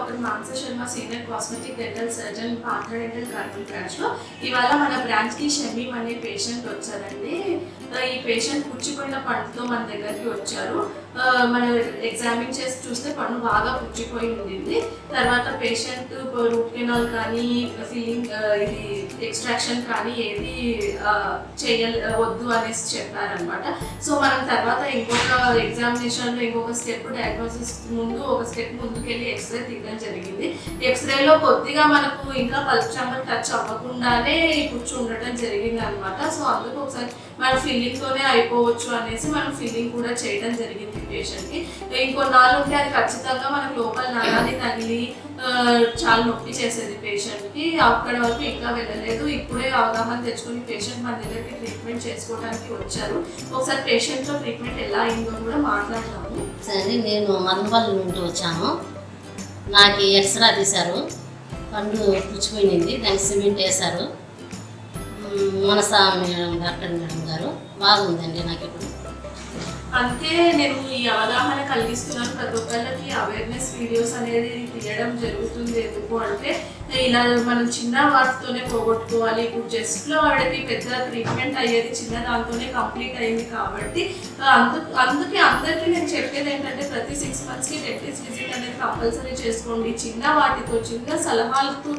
doctor Manasa Sharma senior cosmetic dental surgeon పాత్ర dental కార్బన్ branch లో ఇవాళ మన బ్రాంచ్ కి షమీమ్ అనే పేషెంట్ వచ్చారండి ఆ, ఈ పేషెంట్ పుచ్చిపోయిన పండుతో మన దగ్గరికి వచ్చారు ఆ, మనం ఎగ్జామిన్ చేసి చూస్తే పన్ను బాగా పుచ్చిపోయి ఉండింది తర్వాత పేషెంట్ రూట్ కెనాల్ కానీ ఫీలింగ్ ఇది ఎక్స్ట్రాక్షన్ కానీ ఏది చేయల్ వద్దు అనేసి చెప్పారనమాట సో మనం తర్వాత ఇంకొక ఎగ్జామినేషన్లో ఇంకొక స్టెప్ డయాగ్నోసిస్ ముందు ఒక స్టెప్ ముందుకెళ్ళి ఎక్స్రే తీయడం జరిగింది ఎక్స్రేలో కొద్దిగా మనకు ఇంకా పల్ప్ చాంబర్ టచ్ అవ్వకుండానే ఈ పుచ్చు ఉండటం జరిగింది అనమాట సో అందుకు ఒకసారి మన ఫీలింగ్ తోనే అయిపోవచ్చు అనేసి మనం ఫీలింగ్ కూడా చేయడం జరిగింది పేషెంట్ కి ఇంకొన్నాళ్ళు ఉంటే అది ఖచ్చితంగా మనకు లోపల నరాన్ని తగిలి ఆ, చాలా నొప్పి చేసేది పేషెంట్ కి అక్కడ వరకు ఇంకా వెళ్ళలేదు ఇప్పుడే అవగాహన తెచ్చుకుని పేషెంట్ మన దగ్గరికి ట్రీట్మెంట్ చేసుకోవడానికి వచ్చారు ఒకసారి పేషెంట్ తో ట్రీట్మెంట్ ఎలా అయిందో కూడా మాట్లాడదాము సరే నేను మదనపల్లి నుండి వచ్చాను నాకు ఎక్స్రా తీశారు పండు పుచ్చిపోయింది దానికి సిమెంట్ వేశారు మ్, మనసా మేడం డాక్టర్ మేడం గారు బాగుందండి నాకు ఇప్పుడు అంతే నేను ఈ అవగాహన కలిగిస్తున్నాను ప్రతి ఒక్కళ్ళకి అవేర్నెస్ వీడియోస్ అనేది తీయడం జరుగుతుంది ఎందుకు అంటే ఇలా మనం చిన్న వాటితోనే పోగొట్టుకోవాలి ఇప్పుడు జస్ట్ లో వాడికి పెద్ద ట్రీట్మెంట్ అయ్యేది చిన్న దాంతోనే కంప్లీట్ అయింది కాబట్టి ఆ, అందుకు అందుకే అందరికీ నేను చెప్పేది ఏంటంటే ప్రతి సిక్స్ మంత్స్కి డెంటిస్ట్ విజిట్ అనేది కంపల్సరీ చేసుకోండి చిన్న వాటితో చిన్న సలహాలతో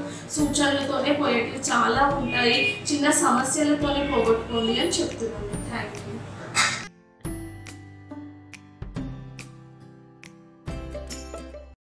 సూచనలతోనే పోయేటివి చాలా ఉంటాయి చిన్న సమస్యలతోనే పోగొట్టుకోండి అని చెప్తున్నాను థ్యాంక్ యూ